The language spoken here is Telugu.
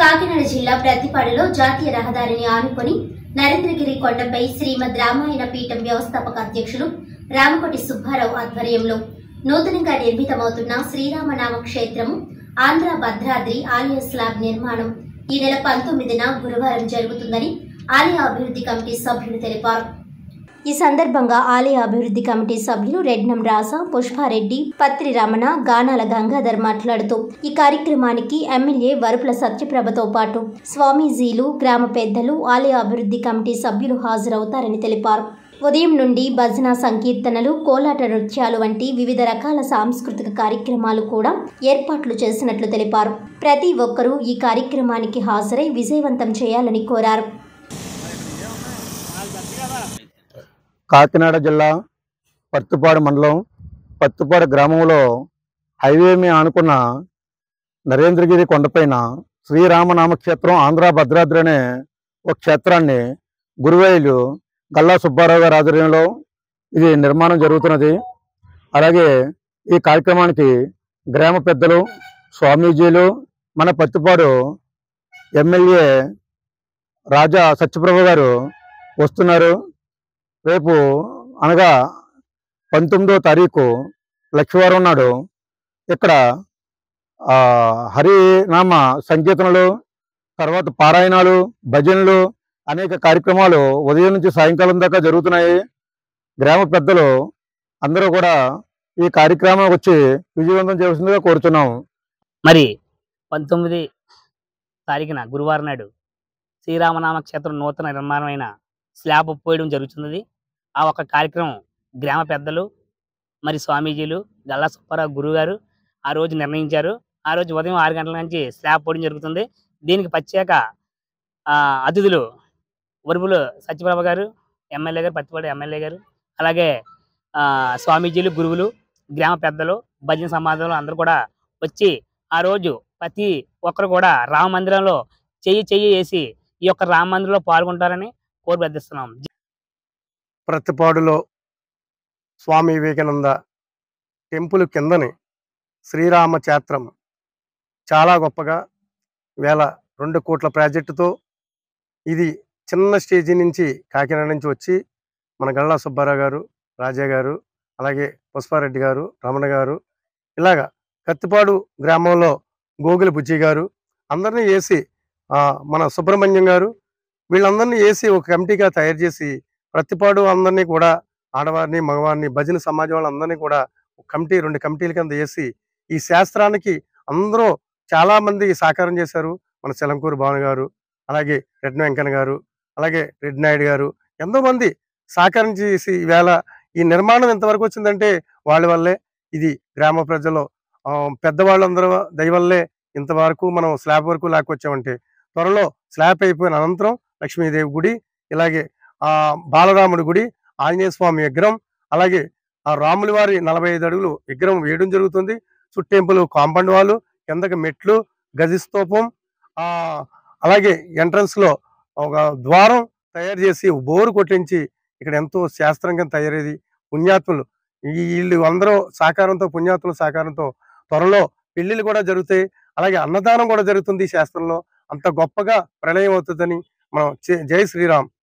కాకినాడ జిల్లా ప్రతిపాడులో జాతీయ రహదారిని ఆనుకొని నరేంద్రగిరి కొండపై శ్రీమద్ రామాయణ పీఠం వ్యవస్థాపక అధ్యక్షులు రామకోటి సుబ్బారావు ఆధ్వర్యంలో నూతనంగా నిర్మితమవుతున్న శ్రీరామనామ క్షేత్రము ఆంధ్ర భద్రాద్రి ఆలయ స్లాబ్ నిర్మాణం ఈ నెల పంతొమ్మిదిన గురువారం జరుగుతుందని ఆలయ అభివృద్ధి కమిటీ సభ్యులు తెలిపారు ఈ సందర్భంగా ఆలయ అభివృద్ధి కమిటీ సభ్యులు రెడ్నం రాస పుష్పారెడ్డి పత్రి రమణ గానాల గంగాధర్ మాట్లాడుతూ ఈ కార్యక్రమానికి ఎమ్మెల్యే వరుపుల సత్యప్రభతో పాటు స్వామీజీలు గ్రామ పెద్దలు ఆలయ అభివృద్ధి కమిటీ సభ్యులు హాజరవుతారని తెలిపారు ఉదయం నుండి భజన సంకీర్తనలు కోలాట నృత్యాలు వంటి వివిధ రకాల సాంస్కృతిక కార్యక్రమాలు కూడా ఏర్పాట్లు చేసినట్లు తెలిపారు ప్రతి ఒక్కరూ ఈ కార్యక్రమానికి హాజరై విజయవంతం చేయాలని కోరారు కాకినాడ జిల్లా పత్తిపాడు మండలం పత్తిపాడు గ్రామంలో హైవే మీద ఆనుకున్న నరేంద్రగిరి కొండపైన శ్రీరామనామ క్షేత్రం ఆంధ్ర భద్రాద్రి అనే ఒక క్షేత్రాన్ని గురువేయులు గల్లా సుబ్బారావు గారి ఆధ్వర్యంలో ఇది నిర్మాణం జరుగుతున్నది అలాగే ఈ కార్యక్రమానికి గ్రామ పెద్దలు స్వామీజీలు మన పత్తిపాడు ఎమ్మెల్యే రాజా సత్యప్రభ గారు వస్తున్నారు రేపు అనగా పంతొమ్మిదో తారీఖు లక్షవారం నాడు ఇక్కడ ఆ, హరినామ సంకీర్తనలు తర్వాత పారాయణాలు భజనలు అనేక కార్యక్రమాలు ఉదయం నుంచి సాయంకాలం దాకా జరుగుతున్నాయి గ్రామ పెద్దలు అందరూ కూడా ఈ కార్యక్రమం వచ్చి విజయవంతం చేయాల్సిందిగా కోరుతున్నాం మరి పంతొమ్మిది తారీఖున గురువారం నాడు శ్రీరామనామ క్షేత్రం నూతన నిర్మాణమైన స్లాబ్ పోయడం జరుగుతున్నది ఆ ఒక కార్యక్రమం గ్రామ పెద్దలు మరి స్వామీజీలు గల్లా సుబ్బారావు గురువు గారు ఆ రోజు నిర్ణయించారు ఆ రోజు ఉదయం ఆరు గంటల నుంచి స్లాబ్ పోయడం జరుగుతుంది దీనికి ప్రత్యేక ఆ, అతిథులు వరుపులు సత్యప్రభ గారు ఎమ్మెల్యే గారు పత్తిపాడు ఎమ్మెల్యే గారు అలాగే ఆ, స్వామీజీలు గురువులు గ్రామ పెద్దలు భజన సమాజంలో అందరూ కూడా వచ్చి ఆ రోజు ప్రతి ఒక్కరు కూడా రామ మందిరంలో చెయ్యి చెయ్యి వేసి ఈ యొక్క రామ మందిరంలో పాల్గొంటారని కోరి ప్రార్థిస్తున్నాం ప్రతిపాడులో స్వామి వివేకానంద టెంపుల్ కిందని శ్రీరామ క్షేత్రం చాలా గొప్పగా వేల రెండు కోట్ల ప్రాజెక్టుతో ఇది చిన్న స్టేజీ నుంచి కాకినాడ నుంచి వచ్చి మన గల్లా సుబ్బారావు గారు రాజా గారు అలాగే పుష్పారెడ్డి గారు రమణ గారు ఇలాగా కత్తిపాడు గ్రామంలో గోగుల బుజ్జి గారు అందరినీ వేసి ఆ, మన సుబ్రహ్మణ్యం గారు వీళ్ళందరినీ వేసి ఒక కమిటీగా తయారు చేసి ప్రతిపాడు అందరినీ కూడా ఆడవారిని మగవారిని భజన సమాజం వాళ్ళందరినీ కూడా ఒక కమిటీ రెండు కమిటీల కింద వేసి ఈ శాస్త్రానికి అందరూ చాలా మంది సహకారం చేశారు మన సెలంకూరు భావన గారు అలాగే రెడ్డి వెంకన్న గారు అలాగే రెడ్డి నాయుడు గారు ఎంతో మంది సహకారం చేసి ఈవేళ ఈ నిర్మాణం ఎంతవరకు వచ్చిందంటే వాళ్ళ వల్లే ఇది గ్రామ ప్రజలు ఆ, పెద్దవాళ్ళందరూ దయ వల్లే ఇంతవరకు మనం స్లాబ్ వరకు లాక్కొచ్చామంటే త్వరలో స్లాబ్ అయిపోయిన అనంతరం లక్ష్మీదేవి గుడి ఇలాగే ఆ బాలరాముడి గుడి ఆంజనేయ స్వామి విగ్రహం అలాగే ఆ రాముల వారి నలభై ఐదు అడుగులు విగ్రహం వేయడం జరుగుతుంది చుట్టెంపులు కాంపౌండ్ వాళ్ళు కిందకి మెట్లు గది స్తూపం ఆ అలాగే ఎంట్రన్స్ లో ఒక ద్వారం తయారు చేసి బోరు కొట్టించి ఇక్కడ ఎంతో శాస్త్రంగా తయారేది పుణ్యాత్ములు ఈ వీళ్ళు అందరూ సహకారంతో పుణ్యాత్ముల సహకారంతో త్వరలో పెళ్లిళ్ళు కూడా జరుగుతాయి అలాగే అన్నదానం కూడా జరుగుతుంది ఈ శాస్త్రంలో అంత గొప్పగా ప్రళయం అవుతుందని మనం జై శ్రీరామ్